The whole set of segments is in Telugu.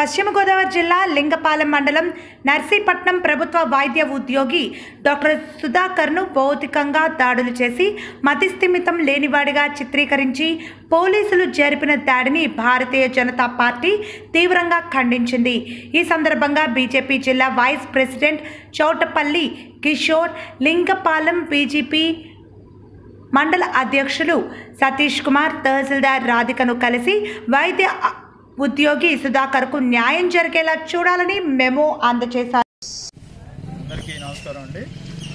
పశ్చిమ గోదావరి జిల్లా లింగపాలెం మండలం నర్సీపట్నం ప్రభుత్వ వైద్య ఉద్యోగి డాక్టర్ సుధాకర్ను భౌతికంగా దాడులు చేసి మతిస్థిమితం లేనివాడిగా చిత్రీకరించి పోలీసులు జరిపిన దాడిని భారతీయ జనతా పార్టీ తీవ్రంగా ఖండించింది ఈ సందర్భంగా బీజేపీ జిల్లా vice president Chowtapalli Kishore Lingapalem BJP మండల అధ్యక్షులు సతీష్ కుమార్ తహసీల్దార్ రాధికను కలిసి వైద్య అ- ఉద్యోగి సుధాకర్కు న్యాయం జరిగేలా చూడాలని మెమో అందజేశారు అందరికీ నమస్కారం అండి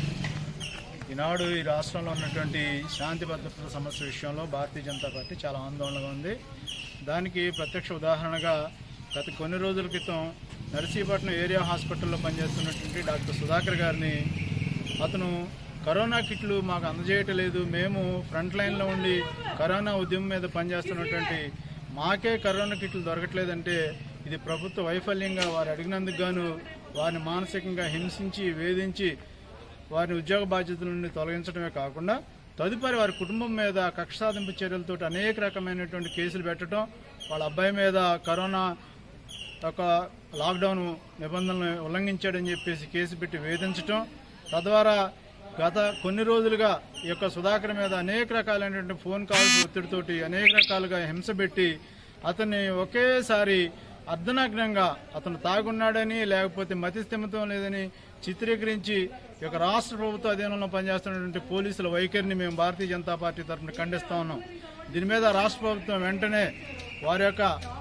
ఈనాడు ఈ రాష్ట్రంలో ఉన్నటువంటి శాంతి భద్రతల సమస్య విషయంలో భారతీయ జనతా పార్టీ చాలా ఆందోళనగా ఉంది దానికి ప్రత్యక్ష ఉదాహరణగా గత కొన్ని రోజుల క్రితం నర్సీపట్నం ఏరియా హాస్పిటల్లో పనిచేస్తున్నటువంటి డాక్టర్ సుధాకర్ గారిని అతను కరోనా కిట్లు మాకు అందజేయటం లేదు మేము ఫ్రంట్ లైన్లో ఉండి కరోనా ఉద్యమం మీద పనిచేస్తున్నటువంటి మాకే కరోనా కిట్లు దొరకట్లేదంటే ఇది ప్రభుత్వ వైఫల్యంగా వారు అడిగినందుకు గాను వారిని మానసికంగా హింసించి వేధించి వారిని ఉద్యోగ బాధ్యతల నుండి తొలగించడమే కాకుండా తదుపరి వారి కుటుంబం మీద కక్ష సాధింపు చర్యలతో అనేక రకమైనటువంటి కేసులు పెట్టడం వాళ్ళ అబ్బాయి మీద కరోనా ఒక లాక్డౌన్ నిబంధనలు ఉల్లంఘించాడని చెప్పేసి కేసు పెట్టి వేధించటం తద్వారా గత కొన్ని రోజులుగా ఈ యొక్క సుధాకర్ మీద అనేక రకాలైనటువంటి ఫోన్ కాల్స్ ఒత్తిడితోటి అనేక రకాలుగా హింస పెట్టి అతన్ని ఒకేసారి అర్ధనగ్నంగా అతను తాగున్నాడని లేకపోతే మతి స్థిమితం లేదని చిత్రీకరించి ఈ యొక్క రాష్ట్ర ప్రభుత్వ అధీనంలో పనిచేస్తున్నటువంటి పోలీసుల వైఖరిని మేము భారతీయ జనతా పార్టీ తరఫున ఖండిస్తా ఉన్నాం దీని మీద రాష్ట్ర ప్రభుత్వం వెంటనే వారి యొక్క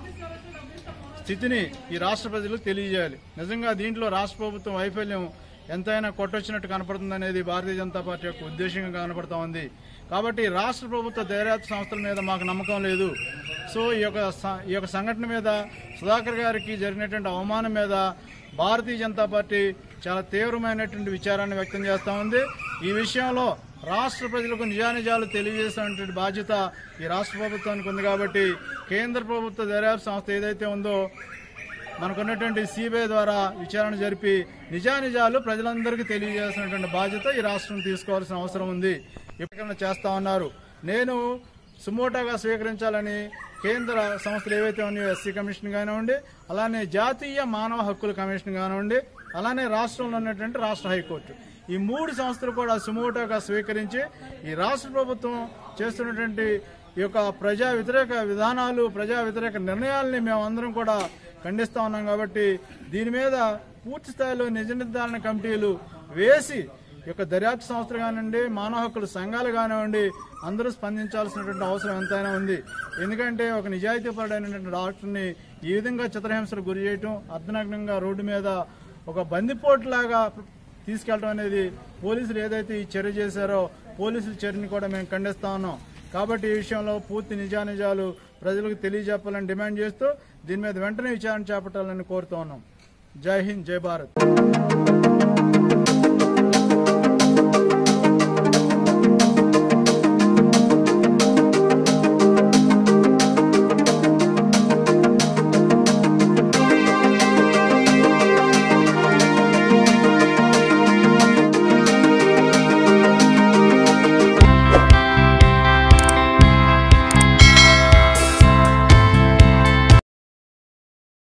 స్థితిని ఈ రాష్ట్ర ప్రజలకు తెలియజేయాలి నిజంగా దీంట్లో రాష్ట్ర ప్రభుత్వం వైఫల్యం ఎంతైనా కొట్టొచ్చినట్టు కనపడుతుంది అనేది భారతీయ జనతా పార్టీ యొక్క ఉద్దేశంగా కనపడతా ఉంది కాబట్టి రాష్ట్ర ప్రభుత్వ దర్యాప్తు సంస్థల మీద మాకు నమ్మకం లేదు సో ఈ యొక్క స- ఈ యొక్క సంఘటన మీద సుధాకర్ గారికి జరిగినటువంటి అవమానం మీద భారతీయ జనతా పార్టీ చాలా తీవ్రమైనటువంటి విచారాన్ని వ్యక్తం చేస్తూ ఉంది ఈ విషయంలో రాష్ట్ర ప్రజలకు నిజానిజాలు తెలియజేసినటువంటి బాధ్యత ఈ రాష్ట్ర ప్రభుత్వానికి ఉంది కాబట్టి కేంద్ర ప్రభుత్వ దర్యాప్తు సంస్థ ఏదైతే ఉందో మనకున్నటువంటి సిబిఐ ద్వారా విచారణ జరిపి నిజానిజాలు ప్రజలందరికీ తెలియజేసినటువంటి బాధ్యత ఈ రాష్ట్రం తీసుకోవాల్సిన అవసరం ఉంది ఎప్పటికైనా చేస్తా ఉన్నారు నేను సుమోటాగా స్వీకరించాలని కేంద్ర సంస్థలు ఏవైతే ఉన్నాయో ఎస్సీ కమిషన్ కానివ్వండి అలానే జాతీయ మానవ హక్కుల కమిషన్ కానివ్వండి అలానే రాష్ట్రంలో ఉన్నటువంటి రాష్ట్ర హైకోర్టు ఈ మూడు సంస్థలు కూడా సుమోటోగా స్వీకరించి ఈ రాష్ట్ర ప్రభుత్వం చేస్తున్నటువంటి ఈ యొక్క ప్రజా వ్యతిరేక విధానాలు ప్రజా వ్యతిరేక నిర్ణయాలని మేమందరం కూడా ఖండిస్తా ఉన్నాం కాబట్టి దీని మీద పూర్తి స్థాయిలో నిజ నిర్ధారణ కమిటీలు వేసి ఈ యొక్క దర్యాప్తు సంస్థలు కానివ్వండి మానవ హక్కుల సంఘాలు కానివ్వండి అందరూ స్పందించాల్సినటువంటి అవసరం ఎంతైనా ఉంది ఎందుకంటే ఒక నిజాయితీపరుడైనటువంటి డాక్టర్ని ఈ విధంగా చిత్రహింసలకు గురి చేయటం అర్ధనగ్నంగా రోడ్డు మీద ఒక బందిపోటులాగా తీసుకెళ్ళడం అనేది పోలీసులు ఏదైతే ఈ చర్య చేశారో పోలీసుల చర్యని కూడా మేము ఖండిస్తా ఉన్నాం కాబట్టి ఈ విషయంలో పూర్తి నిజానిజాలు ప్రజలకు తెలియజెప్పాలని డిమాండ్ చేస్తూ దీని మీద వెంటనే విచారణ చేపట్టాలని కోరుతా ఉన్నాం జై హింద్ జై భారత్